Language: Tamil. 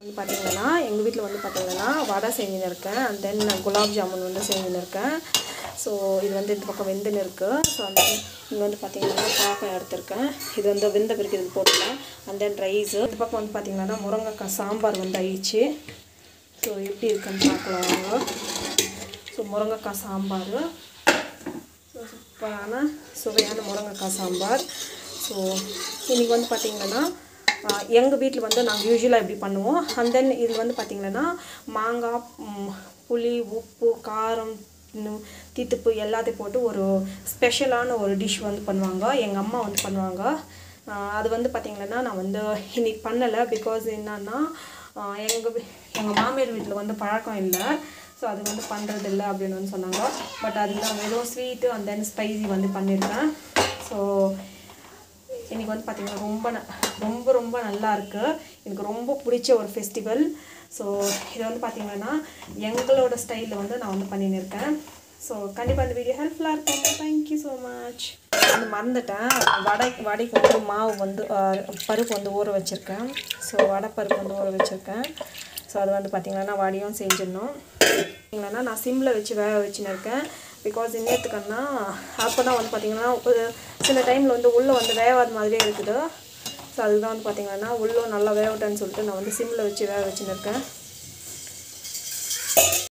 வந்து பார்த்தீங்கன்னா எங்கள் வீட்டில் வந்து பார்த்தீங்கன்னா வடை செஞ்சுன்னு இருக்கேன் அண்ட் தென் குலாப் ஜாமுன் வந்து செஞ்சுன்னு இருக்கேன் ஸோ இது வந்து இந்த பக்கம் வெந்துன்னு இருக்குது ஸோ அந்த இங்கே வந்து பார்த்தீங்கன்னா பாக்கம் எடுத்திருக்கேன் இது வந்து வெந்த பிறகு இது போட்டுக்கலாம் அண்ட் தென் ரைஸு இந்த பக்கம் வந்து பார்த்தீங்கன்னா முருங்கைக்காய் சாம்பார் வந்து ஆயிடுச்சு ஸோ எப்படி இருக்குன்னு பார்க்கலாம் வாங்க ஸோ முருங்கைக்காய் சாம்பார் ஸோ சூப்பரான சுவையான முருங்கைக்காய் சாம்பார் ஸோ இன்றைக்கி வந்து பார்த்திங்கன்னா எங்கள் வீட்டில் வந்து நாங்கள் யூஸ்வலாக இப்படி பண்ணுவோம் அண்ட் தென் இது வந்து பார்த்திங்கன்னா மாங்காய் ம், புளி உப்பு காரம் இன்னும் தீத்துப்பு எல்லாத்தையும் போட்டு ஒரு ஸ்பெஷலான ஒரு டிஷ் வந்து பண்ணுவாங்க எங்கள் அம்மா வந்து பண்ணுவாங்க ஆஹ் அது வந்து பார்த்திங்கன்னா நான் வந்து இன்னைக்கு பண்ணலை பிகாஸ் என்னன்னா எங்கள் எங்கள் மாமியார் வீட்டில் வந்து பழக்கம் இல்லை ஸோ அது வந்து பண்ணுறது இல்லை அப்படின்னு வந்து சொன்னாங்க பட் அது நான் வெறும் ஸ்வீட்டு அண்ட் தென் ஸ்பைசி வந்து பண்ணியிருக்கேன் ஸோ இன்னைக்கு வந்து பார்த்திங்கன்னா ரொம்ப ந- ரொம்ப ரொம்ப நல்லா இருக்குது எனக்கு ரொம்ப பிடிச்ச ஒரு ஃபெஸ்டிவல் ஸோ இது வந்து பார்த்திங்கன்னா எங்களோட ஸ்டைலில் வந்து நான் வந்து பண்ணின்னு இருக்கேன் ஸோ கண்டிப்பாக இந்த வீடியோ ஹெல்ப்ஃபுல்லாக இருக்கும் தேங்க்யூ ஸோ மச் வந்து மறந்துட்டேன் வடை வடைக்கு வந்து மாவு வந்து ஆஹ், பருப்பு வந்து ஊற வச்சுருக்கேன் ஸோ வடை பருப்பு வந்து ஊற வச்சுருக்கேன் ஸோ அது வந்து பார்த்திங்கன்னா வடையும் செஞ்சிடணும் பார்த்தீங்கன்னா நான் சிம்மில் வச்சு வேக வச்சுன்னு இருக்கேன் பிகாஸ் இன்னத்துக்குன்னா அப்போ தான் வந்து பார்த்திங்கன்னா ஒரு சில டைமில் வந்து உள்ளே வந்து வேகாத மாதிரியே இருக்குது ஸோ அதுதான் வந்து பார்த்திங்கன்னா உள்ளே நல்லா வேகட்டேன்னு சொல்லிட்டு நான் வந்து சிம்மில் வச்சு வேக வச்சுன்னு இருக்கேன்